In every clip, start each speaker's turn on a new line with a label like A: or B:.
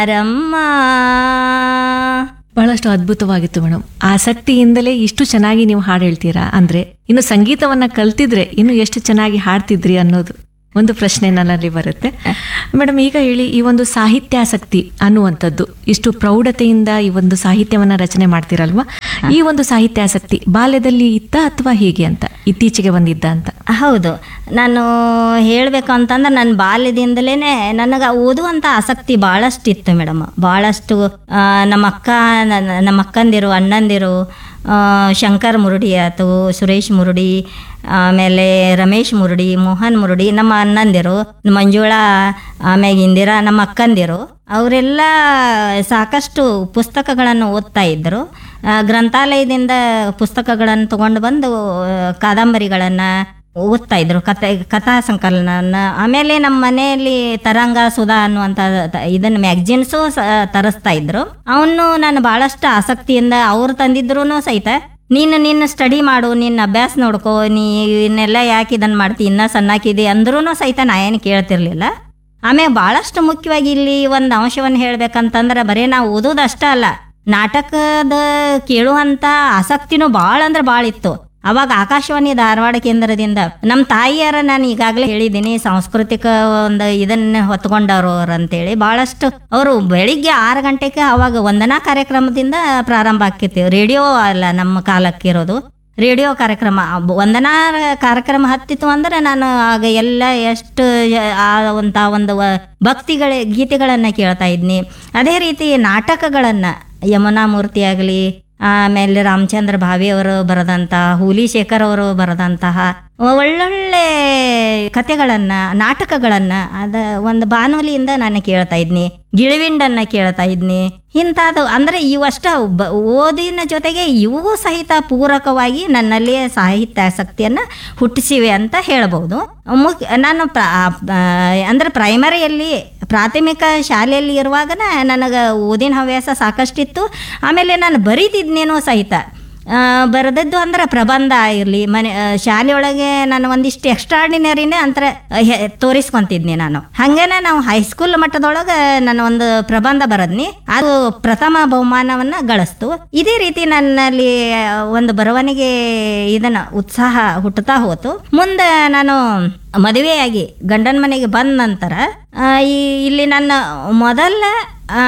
A: ರಮ್ಮ
B: ಬಹಳಷ್ಟು ಅದ್ಭುತವಾಗಿತ್ತು ಮೇಡಮ್ ಆಸಕ್ತಿಯಿಂದಲೇ ಇಷ್ಟು ಚೆನ್ನಾಗಿ ನೀವು ಹಾಡು ಹೇಳ್ತೀರಾ ಅಂದ್ರೆ ಇನ್ನು ಸಂಗೀತವನ್ನ ಕಲ್ತಿದ್ರೆ ಇನ್ನು ಎಷ್ಟು ಚೆನ್ನಾಗಿ ಹಾಡ್ತಿದ್ರಿ ಅನ್ನೋದು ಒಂದು ಪ್ರಶ್ನೆ ನನ್ನಲ್ಲಿ ಬರುತ್ತೆ ಮೇಡಮ್ ಈಗ ಹೇಳಿ ಈ ಒಂದು ಸಾಹಿತ್ಯಾಸಕ್ತಿ ಅನ್ನುವಂಥದ್ದು ಇಷ್ಟು ಪ್ರೌಢತೆಯಿಂದ ಈ ಒಂದು ಸಾಹಿತ್ಯವನ್ನ ರಚನೆ ಮಾಡ್ತೀರಲ್ವಾ ಈ ಒಂದು ಸಾಹಿತ್ಯಾಸಕ್ತಿ ಬಾಲ್ಯದಲ್ಲಿ ಇತ್ತ ಅಥವಾ ಹೀಗೆ ಅಂತ ಇತ್ತೀಚೆಗೆ ಬಂದಿದ್ದ ಅಂತ
A: ಹೌದು ನಾನು ಹೇಳಬೇಕು ಅಂತಂದ್ರೆ ನನ್ನ ಬಾಲ್ಯದಿಂದಲೇ ನನಗೆ ಓದುವಂಥ ಆಸಕ್ತಿ ಭಾಳಷ್ಟು ಇತ್ತು ಮೇಡಮ್ ಭಾಳಷ್ಟು ಆ, ನಮ್ಮ ಅಕ್ಕ ನನ್ನ ನಮ್ಮ ಅಕ್ಕಂದಿರು ಅಣ್ಣಂದಿರು ಆ, ಶಂಕರ್ ಮುರುಡಿ ಆಯ್ತು ಸುರೇಶ್ ಮುರುಡಿ ಆಮೇಲೆ ರಮೇಶ್ ಮುರುಡಿ ಮೋಹನ್ ಮುರುಡಿ ನಮ್ಮ ಅಣ್ಣಂದಿರು ಮಂಜುಳಾ ಆಮ್ಯಾಗ ಇಂದಿರಾ ನಮ್ಮ ಅಕ್ಕಂದಿರು ಅವರೆಲ್ಲ ಸಾಕಷ್ಟು ಪುಸ್ತಕಗಳನ್ನು ಓದ್ತಾ ಇದ್ದರು ಆ, ಗ್ರಂಥಾಲಯದಿಂದ ಪುಸ್ತಕಗಳನ್ನು ತಗೊಂಡು ಬಂದು ಆ, ಕಾದಂಬರಿಗಳನ್ನು ಓದ್ತಾ ಇದ್ರು ಕತೆ ಕಥಾ ಸಂಕಲನ ಆಮೇಲೆ ನಮ್ಮ ಮನೆಯಲ್ಲಿ ತರಂಗ ಸುಧಾ ಅನ್ನುವಂಥ ತ- ಇದನ್ನ ಮ್ಯಾಗ್ಜಿನ್ಸು ತರಿಸ್ತಾ ಇದ್ರು ಅವನು ನಾನು ಭಾಳಷ್ಟು ಆಸಕ್ತಿಯಿಂದ ಅವ್ರು ತಂದಿದ್ರು ಸಹಿತ ನೀನು ನಿನ್ನ ಸ್ಟಡಿ ಮಾಡು ನಿನ್ನ ಅಭ್ಯಾಸ ನೋಡ್ಕೋ ನೀ ಇನ್ನೆಲ್ಲ ಯಾಕೆ ಇದನ್ನು ಮಾಡ್ತಿ ಇನ್ನೂ ಸಣ್ಣಾಕಿದೆ ಅಂದ್ರೂ ಸಹಿತ ನಾ ಏನು ಕೇಳ್ತಿರ್ಲಿಲ್ಲ ಆಮೇಲೆ ಭಾಳಷ್ಟು ಮುಖ್ಯವಾಗಿ ಇಲ್ಲಿ ಒಂದು ಅಂಶವನ್ನು ಹೇಳ್ಬೇಕಂತಂದ್ರೆ ಬರೀ ನಾವು ಓದೋದಷ್ಟ ಅಲ್ಲ ನಾಟಕದ ಕೇಳುವಂಥ ಆಸಕ್ತಿನೂ ಭಾಳ ಅಂದ್ರೆ ಭಾಳ ಇತ್ತು ಅವಾಗ ಆಕಾಶವಾಣಿ ಧಾರವಾಡ ಕೇಂದ್ರದಿಂದ ನಮ್ಮ ತಾಯಿಯರ ನಾನು ಈಗಾಗಲೇ ಹೇಳಿದ್ದೀನಿ ಸಾಂಸ್ಕೃತಿಕ ಒಂದು ಇದನ್ನ ಹೊತ್ಕೊಂಡವ್ರು ಅವ್ರು ಅಂತೇಳಿ ಭಾಳಷ್ಟು ಅವರು ಬೆಳಿಗ್ಗೆ ಆರು ಗಂಟೆಗೆ ಅವಾಗ ವಂದನಾ ಕಾರ್ಯಕ್ರಮದಿಂದ ಪ್ರಾರಂಭ ಆಕ್ಕಿತ್ತು ರೇಡಿಯೋ ಅಲ್ಲ ನಮ್ಮ ಕಾಲಕ್ಕೆ ಇರೋದು ರೇಡಿಯೋ ಕಾರ್ಯಕ್ರಮ ಬ- ವಂದನಾ ಕಾರ್ಯಕ್ರಮ ಹತ್ತಿತ್ತು ಅಂದ್ರೆ ನಾನು ಆಗ ಎಲ್ಲ ಎಷ್ಟು ಯ- ಆ ಒಂತ ಒಂದು ವ- ಭಕ್ತಿಗಳ ಗೀತೆಗಳನ್ನು ಕೇಳ್ತಾ ಇದ್ನಿ ಅದೇ ರೀತಿ ನಾಟಕಗಳನ್ನು ಯಮುನಾ ಮೂರ್ತಿ ಆಗಲಿ ಆಮೇಲೆ ರಾಮಚಂದ್ರ ಭಾವಿ ಅವರು ಬರೆದಂಥ ಹುಲಿ ಶೇಖರ್ ಅವರು ಬರೆದಂತಹ ಒಳ್ಳೊಳ್ಳೆ ಕತೆಗಳನ್ನು ನಾಟಕಗಳನ್ನು ಅದ ಒಂದು ಬಾನುಲಿಯಿಂದ ನಾನು ಕೇಳ್ತಾ ಇದ್ನಿ ಗಿಳಿವಿಂಡನ್ನ ಕೇಳ್ತಾ ಇದ್ನಿ ಇಂಥದ್ದು ಅಂದರೆ ಇವಷ್ಟ ಬ ಓದಿನ ಜೊತೆಗೆ ಇವು ಸಹಿತ ಪೂರಕವಾಗಿ ನನ್ನಲ್ಲಿ ಸಾಹಿತ್ಯಾಸಕ್ತಿಯನ್ನು ಹುಟ್ಟಿಸಿವೆ ಅಂತ ಹೇಳ್ಬೋದು ಮುಖ್ಯ ನಾನು ಪ್ರ ಅಂದರೆ ಪ್ರೈಮರಿಯಲ್ಲಿ ಪ್ರಾಥಮಿಕ ಶಾಲೆಯಲ್ಲಿ ಇರುವಾಗನ ನನಗೆ ಓದಿನ ಹವ್ಯಾಸ ಸಾಕಷ್ಟಿತ್ತು ಆಮೇಲೆ ನಾನು ಬರೀತಿದ್ನೇನೋ ಸಹಿತ ಆ, ಬರೆದದ್ದು ಅಂದ್ರೆ ಪ್ರಬಂಧ ಇರಲಿ ಮನೆ ಆ, ಶಾಲೆಯೊಳಗೆ ನಾನು ಒಂದಿಷ್ಟು ಎಕ್ಸ್ಟ್ರಾರ್ಡಿನರಿನೇ ಅಂತರ ತೋರಿಸ್ಕೊಂತಿದ್ನಿ ನಾನು ಹಂಗೇನೆ ನಾವು ಹೈಸ್ಕೂಲ್ ಮಟ್ಟದೊಳಗೆ ನಾನು ಒಂದು ಪ್ರಬಂಧ ಬರದ್ನಿ ಅದು ಪ್ರಥಮ ಬಹುಮಾನವನ್ನ ಗಳಿಸ್ತು ಇದೇ ರೀತಿ ನನ್ನಲ್ಲಿ ಆ, ಒಂದು ಬರವಣಿಗೆ ಇದನ್ನ ಉತ್ಸಾಹ ಹುಟ್ಟುತ್ತಾ ಹೋತು ಮುಂದೆ ನಾನು ಮದುವೆಯಾಗಿ ಗಂಡನ ಮನೆಗೆ ಬಂದ ನಂತರ ಆ, ಈ ಇಲ್ಲಿ ನನ್ನ ಮೊದಲ ಆ,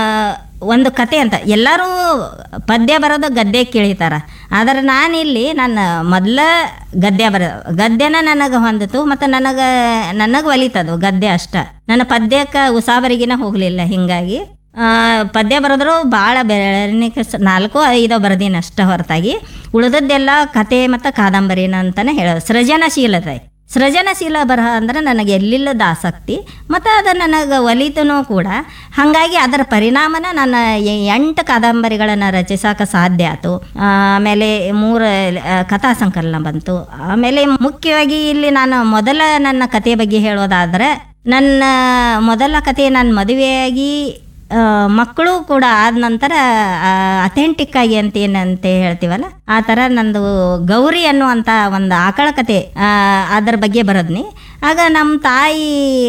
A: ಒಂದು ಕತೆ ಅಂತ ಎಲ್ಲರೂ ಪದ್ಯ ಬರೋದು ಗದ್ಯ ಕೇಳಿತಾರ ಆದರೆ ನಾನಿಲ್ಲಿ ನನ್ನ ಮೊದಲ ಗದ್ಯ ಬರ ಗದ್ಯನ ನನಗೆ ಹೊಂದಿತು ಮತ್ತು ನನಗೆ ನನಗೆ ಒಲಿತದು ಗದ್ಯ ಅಷ್ಟ ನನ್ನ ಪದ್ಯಕ್ಕೆ ಉಸಾಬರಿಗಿನ ಹೋಗಲಿಲ್ಲ ಹಿಂಗಾಗಿ ಆ, ಪದ್ಯ ಬರೆದ್ರು ಭಾಳ ಬೆಳವಣಿಗೆ ಸ- ನಾಲ್ಕು ಐದು ಬರೆದೀನಿ ಅಷ್ಟ ಹೊರತಾಗಿ ಉಳಿದದ್ದೆಲ್ಲ ಕತೆ ಮತ್ತು ಕಾದಂಬರಿನ ಅಂತಾನೆ ಹೇಳೋದು ಸೃಜನಶೀಲತೆ ಸೃಜನಶೀಲ ಬರಹ ಅಂದ್ರೆ ನನಗೆ ಎಲ್ಲಿಲ್ಲದ ಆಸಕ್ತಿ ಮತ್ತು ಅದು ನನಗೆ ಒಲಿತನೂ ಕೂಡ ಹಾಗಾಗಿ ಅದರ ಪರಿಣಾಮನ ನನ್ನ ಎ- ಎಂಟು ಕಾದಂಬರಿಗಳನ್ನು ರಚಿಸೋಕೆ ಸಾಧ್ಯ ಆಯಿತು ಆಮೇಲೆ ಮೂರು ಆ, ಕಥಾ ಸಂಕಲನ ಬಂತು ಆಮೇಲೆ ಮುಖ್ಯವಾಗಿ ಇಲ್ಲಿ ನಾನು ಮೊದಲ ನನ್ನ ಕಥೆ ಬಗ್ಗೆ ಹೇಳೋದಾದರೆ ನನ್ನ ಮೊದಲ ಕತೆ ನಾನು ಮದುವೆಯಾಗಿ ಆ, ಮಕ್ಕಳು ಕೂಡ ಆದ ನಂತರ ಅಥೆಂಟಿಕ್ ಆಗಿ ಅಂತ ಏನಂತ ಹೇಳ್ತೀವಲ್ಲ ಆ ಥರ ನಂದು ಗೌರಿ ಅನ್ನುವಂಥ ಒಂದು ಆಕಳ ಕತೆ ಆ, ಅದ್ರ ಬಗ್ಗೆ ಬರದ್ನಿ ಆಗ ನಮ್ಮ ತಾಯಿ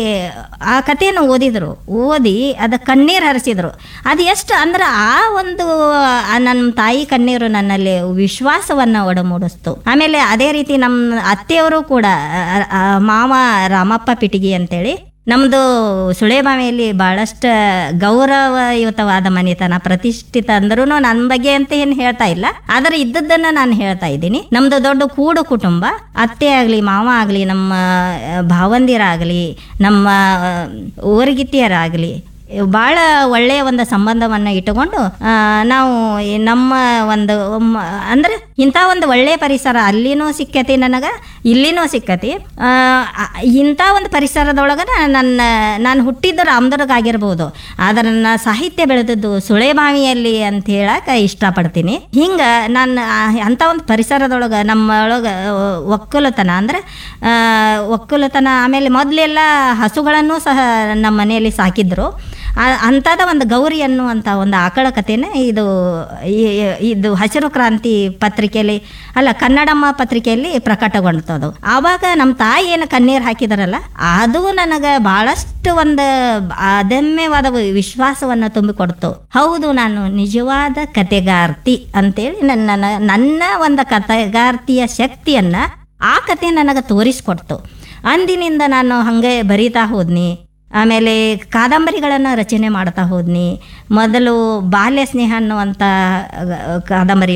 A: ಆ ಕಥೆಯನ್ನು ಓದಿದ್ರು ಓದಿ ಅದ ಕಣ್ಣೀರು ಹರಿಸಿದ್ರು ಅದು ಎಷ್ಟು ಅಂದ್ರೆ ಆ ಒಂದು ಆ ನನ್ನ ತಾಯಿ ಕಣ್ಣೀರು ನನ್ನಲ್ಲಿ ವಿಶ್ವಾಸವನ್ನು ಒಡಮೂಡಿಸ್ತು ಆಮೇಲೆ ಅದೇ ರೀತಿ ನಮ್ಮ ಅತ್ತೆಯವರು ಕೂಡ ಆ, ಆ, ಮಾವ ರಾಮಪ್ಪ ಪಿಟಿಗಿ ಅಂತೇಳಿ ನಮ್ಮದು ಸುಳೆಬಾವಿಯಲ್ಲಿ ಭಾಳಷ್ಟು ಗೌರವಯುತವಾದ ಮನೆತನ ಪ್ರತಿಷ್ಠಿತ ಅಂದ್ರೂ ನನ್ನ ಬಗ್ಗೆ ಅಂತ ಏನು ಹೇಳ್ತಾ ಇಲ್ಲ ಆದರೆ ಇದ್ದದ್ದನ್ನ ನಾನು ಹೇಳ್ತಾ ಇದ್ದೀನಿ ನಮ್ದು ದೊಡ್ಡ ಕೂಡು ಕುಟುಂಬ ಅತ್ತೆ ಆಗಲಿ ಮಾವ ಆಗಲಿ ನಮ್ಮ ಆ, ಭಾವಂದಿರಾಗಲಿ ನಮ್ಮ ಆ, ಊರಗಿತ್ತಿಯರಾಗಲಿ ಭಾಳ ಒಳ್ಳೆಯ ಒಂದು ಸಂಬಂಧವನ್ನು ಇಟ್ಟುಕೊಂಡು ಆ, ನಾವು ಈ ನಮ್ಮ ಒಂದು ಮ- ಅಂದ್ರೆ ಇಂಥ ಒಂದು ಒಳ್ಳೆಯ ಪರಿಸರ ಅಲ್ಲಿನೂ ಸಿಕ್ಕತಿ ನನಗೆ ಇಲ್ಲಿನೂ ಸಿಕ್ಕತಿ ಆ, ಆ- ಇಂಥ ಒಂದು ಪರಿಸರದೊಳಗೆ ನನ್ನ ನಾನು ಹುಟ್ಟಿದ್ದು ರಾಮದುರ್ಗ ಆಗಿರ್ಬೋದು ಆದರೆ ನನ್ನ ಸಾಹಿತ್ಯ ಬೆಳೆದದ್ದು ಸುಳೆಬಾವಿಯಲ್ಲಿ ಅಂತ ಹೇಳಕ್ಕೆ ಇಷ್ಟಪಡ್ತೀನಿ ಹಿಂಗೆ ನಾನು ಆ- ಅಂಥ ಒಂದು ಪರಿಸರದೊಳಗೆ ನಮ್ಮ ಒಳಗೆ ಒಕ್ಕಲುತನ ಅಂದರೆ ಒಕ್ಕಲುತನ ಆಮೇಲೆ ಮೊದಲೆಲ್ಲ ಹಸುಗಳನ್ನು ಸಹ ನಮ್ಮ ಮನೆಯಲ್ಲಿ ಸಾಕಿದ್ರು ಅಂಥದ ಒಂದು ಗೌರಿ ಅನ್ನುವಂಥ ಒಂದು ಆಕಳ ಕಥೆನ ಇದು ಈ- ಇದು ಹಸಿರು ಕ್ರಾಂತಿ ಪತ್ರಿಕೆಯಲ್ಲಿ ಅಲ್ಲ ಕನ್ನಡಮ್ಮ ಪತ್ರಿಕೆಯಲ್ಲಿ ಪ್ರಕಟಗೊಂಡ್ತದು ಆವಾಗ ನಮ್ಮ ತಾಯಿ ಏನು ಕಣ್ಣೀರು ಹಾಕಿದಾರಲ್ಲ ಅದು ನನಗೆ ಬಹಳಷ್ಟು ಒಂದು ಅದಮ್ಯವಾದ ವಿಶ್ವಾಸವನ್ನು ತುಂಬಿಕೊಡ್ತು ಹೌದು ನಾನು ನಿಜವಾದ ಕತೆಗಾರ್ತಿ ಅಂತೇಳಿ ನನ್ನ ನನ್ನ ಒಂದು ಕತೆಗಾರ್ತಿಯ ಶಕ್ತಿಯನ್ನ ಆ ಕತೆ ನನಗೆ ತೋರಿಸ್ಕೊಡ್ತು ಅಂದಿನಿಂದ ನಾನು ಹಾಗೆ ಬರೀತಾ ಹೋದ್ನಿ ಆಮೇಲೆ ಕಾದಂಬರಿಗಳನ್ನು ರಚನೆ ಮಾಡ್ತಾ ಹೋದ್ನಿ ಮೊದಲು ಬಾಲ್ಯ ಸ್ನೇಹ ಅನ್ನುವಂಥ ಅಹ್, ಕಾದಂಬರಿ